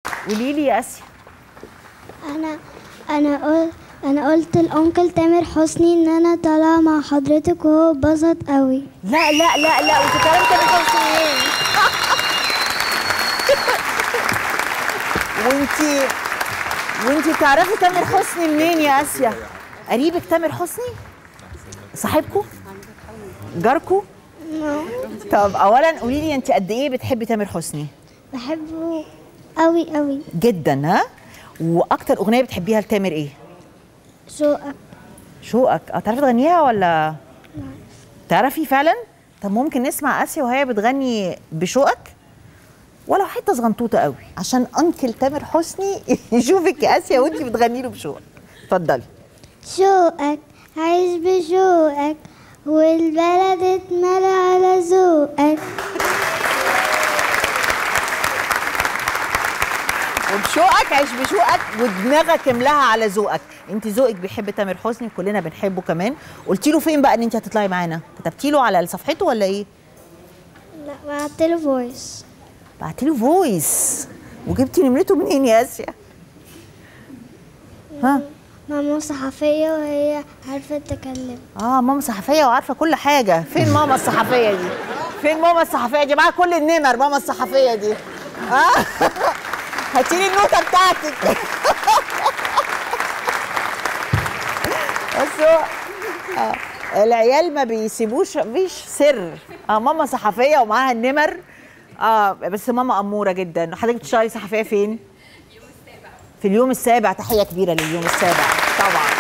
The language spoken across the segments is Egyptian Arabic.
قولي لي يا اسيا انا انا قلت انا قلت لانكل تامر حسني ان انا طالعه مع حضرتك وهو اتبسط قوي لا لا لا لا وانت كلام تامر حسني منين وانت وانت تعرفي تامر حسني منين يا اسيا قريبك تامر حسني صاحبكم جاركم طب اولا قولي لي انت قد ايه بتحبي تامر حسني بحبه قوي قوي جدا ها واكتر اغنيه بتحبيها لتامر ايه شوقك شوقك اه تعرفي تغنيها ولا تعرفي فعلا طب ممكن نسمع اسيا وهي بتغني بشوقك ولو حته صغنطوطه قوي عشان انكل تامر حسني يشوفك يا اسيا وانت بتغني له بشوقك اتفضلي شوقك عايش بشوقك والبلد اتملى على ذوقك وبشوقك عيش بشوقك ودماغك املاها على ذوقك انت ذوقك بيحب تامر حسني كلنا بنحبه كمان قلتي له فين بقى ان انت هتطلعي معانا كتبتي له على صفحته ولا ايه لا بعت له فويس بعتي له فويس وجبتي نمرته منين يا اسيا ها ماما صحفية وهي عارفة تكلم اه ماما صحفيه وعارفه كل حاجه فين ماما الصحفيه دي فين ماما الصحفيه دي معاها كل النمر ماما الصحفيه دي اه هاتي لي النوته بتاعتك بس هو آه. العيال ما بيسيبوش مفيش سر اه ماما صحفيه ومعاها النمر اه بس ماما اموره جدا حضرتك بتشتغلي صحفيه فين في اليوم السابع تحيه كبيره لليوم السابع طبعا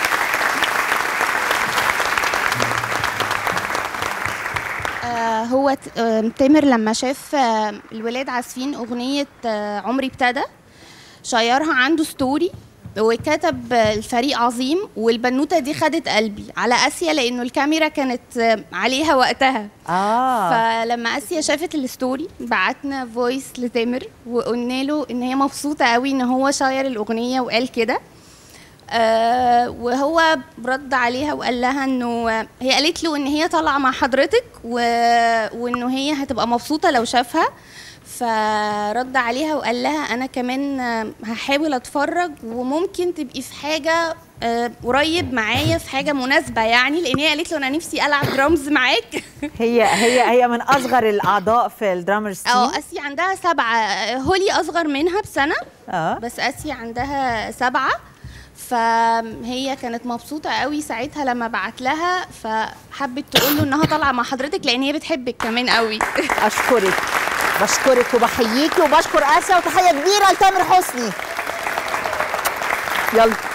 آه، هو ت- آه، تامر لما شاف آه، الولاد عازفين اغنيه آه، عمري ابتدى شيرها عنده ستوري وكتب آه، الفريق عظيم والبنوته دي خدت قلبي على اسيا لانه الكاميرا كانت آه، عليها وقتها اه فلما اسيا شافت الستوري بعتنا فويس لتامر وقلنا له ان هي مبسوطه قوي ان هو شاير الاغنيه وقال كده آه وهو رد عليها وقال لها انه هي قالت له ان هي طالعه مع حضرتك و... وانه هي هتبقى مبسوطه لو شافها فرد عليها وقال لها انا كمان آه، هحاول اتفرج وممكن تبقي في حاجه آه، قريب معايا في حاجه مناسبه يعني لان هي قالت له انا نفسي العب درامز معاك هي هي هي من اصغر الاعضاء في الدرامرز تيم اه اسيا عندها سبعه آه، هولي اصغر منها بسنه اه بس اسيا عندها سبعه فهي كانت مبسوطه قوي ساعتها لما بعت لها فحبت تقول له انها طالعه مع حضرتك لان هي بتحبك كمان قوي اشكرك بشكرك وبحييكي وبشكر اسيا وتحيه كبيره لتامر حسني يلا